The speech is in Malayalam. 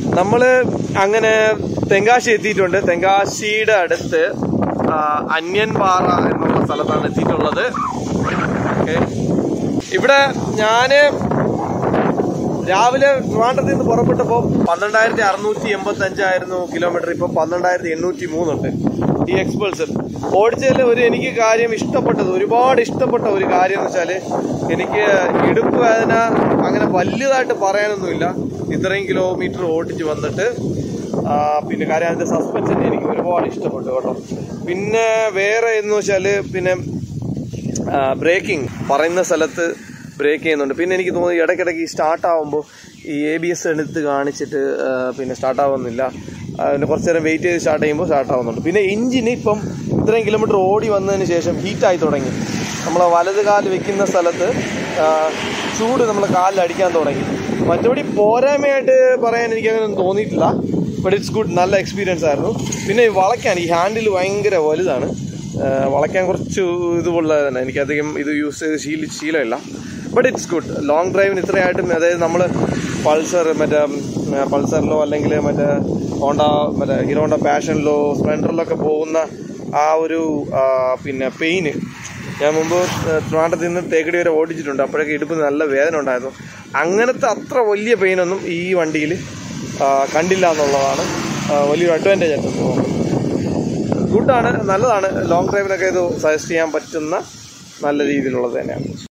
നമ്മള് അങ്ങനെ തെങ്കാശി എത്തിയിട്ടുണ്ട് തെങ്കാശിയുടെ അടുത്ത് ആ, അന്യൻപാറ എന്നുള്ള സ്ഥലത്താണ് എത്തിയിട്ടുള്ളത് ഓക്കെ ഇവിടെ ഞാന് രാവിലെ ട്രിവാൻഡ്രത്തിൽ നിന്ന് പുറപ്പെട്ടപ്പോൾ പന്ത്രണ്ടായിരത്തി അറുന്നൂറ്റി എൺപത്തി അഞ്ചായിരുന്നു കിലോമീറ്റർ ഇപ്പം പന്ത്രണ്ടായിരത്തി എണ്ണൂറ്റി മൂന്നുണ്ട് ഈ എക്സ്പൾസർ ഓടിച്ചതിൽ ഒരു എനിക്ക് കാര്യം ഇഷ്ടപ്പെട്ടത് ഒരുപാട് ഇഷ്ടപ്പെട്ട ഒരു കാര്യം എന്ന് വെച്ചാൽ എനിക്ക് ഇടുപ്പ് വേദന അങ്ങനെ വലിയതായിട്ട് പറയാനൊന്നുമില്ല ഇത്രയും കിലോമീറ്റർ ഓടിച്ച് വന്നിട്ട് ആ, പിന്നെ കാര്യം അതിന്റെ സസ്പെൻഷൻ എനിക്ക് ഒരുപാട് ഇഷ്ടപ്പെട്ടു കേട്ടോ പിന്നെ വേറെ എന്ന് വെച്ചാൽ പിന്നെ ബ്രേക്കിംഗ് പറയുന്ന സ്ഥലത്ത് ബ്രേക്ക് ചെയ്യുന്നുണ്ട് പിന്നെ എനിക്ക് തോന്നി ഇടയ്ക്കിടയ്ക്ക് ഈ സ്റ്റാർട്ട് ആവുമ്പോൾ ഈ എ ബി എസ് എടുത്ത് കാണിച്ചിട്ട് ആ, പിന്നെ സ്റ്റാർട്ട് ആവുന്നില്ല ആ, പിന്നെ കുറച്ച് നേരം വെയിറ്റ് ചെയ്ത് സ്റ്റാർട്ട് ചെയ്യുമ്പോൾ സ്റ്റാർട്ട് ആവുന്നുണ്ട് പിന്നെ എഞ്ചിന് ഇപ്പം ഇത്രയും കിലോമീറ്റർ ഓടി വന്നതിന് ശേഷം ഹീറ്റായി തുടങ്ങി നമ്മൾ വലത് കാല് വെക്കുന്ന സ്ഥലത്ത് ആ, ചൂട് നമ്മൾ കാലിൽ അടിക്കാൻ തുടങ്ങി മറ്റപടി പോരായ്മയായിട്ട് പറയാൻ എനിക്ക് അങ്ങനെ ഒന്നും തോന്നിയിട്ടില്ല ബട്ട് ഇറ്റ്സ് ഗുഡ് നല്ല എക്സ്പീരിയൻസ് ആയിരുന്നു പിന്നെ ഈ വളയ്ക്കാൻ ഈ ഹാൻഡിൽ ഭയങ്കര വലുതാണ് ആ, വളയ്ക്കാൻ കുറച്ച് ഇതുപോലെ തന്നെ എനിക്കധികം ഇത് യൂസ് ചെയ്ത് ശീല ശീലമില്ല ബട്ട് ഇറ്റ്സ് ഗുഡ് ലോങ് ഡ്രൈവിന് ഇത്രയായിട്ടും അതായത് നമ്മൾ പൾസർ മറ്റേ ഉം, പൾസറിലോ അല്ലെങ്കിൽ മറ്റേ ഹോണ്ട മറ്റേ ഹീറോ ഹോണ്ട പാഷനിലോ സ്പ്ലെൻഡറിലൊക്കെ പോകുന്ന ആ ഒരു ആ, പിന്നെ പെയിന് ഞാൻ മുമ്പ് ട്രിവാൻഡ്രത്തിൽ നിന്ന് തേക്കടി വരെ ഓടിച്ചിട്ടുണ്ട് അപ്പോഴൊക്കെ ഇടുപ്പിന് നല്ല വേദന ഉണ്ടായിരുന്നു അങ്ങനത്തെ അത്ര വലിയ പെയിനൊന്നും ഈ വണ്ടിയിൽ കണ്ടില്ല എന്നുള്ളതാണ് ആ, വലിയൊരു അഡ്വാൻറ്റേജ് ആയിട്ട് തോന്നുന്നത് ഗുഡാണ് നല്ലതാണ് ലോങ് ഡ്രൈവിനൊക്കെ ഇത് സജസ്റ്റ് ചെയ്യാൻ പറ്റുന്ന നല്ല രീതിയിലുള്ളത് തന്നെയാണ്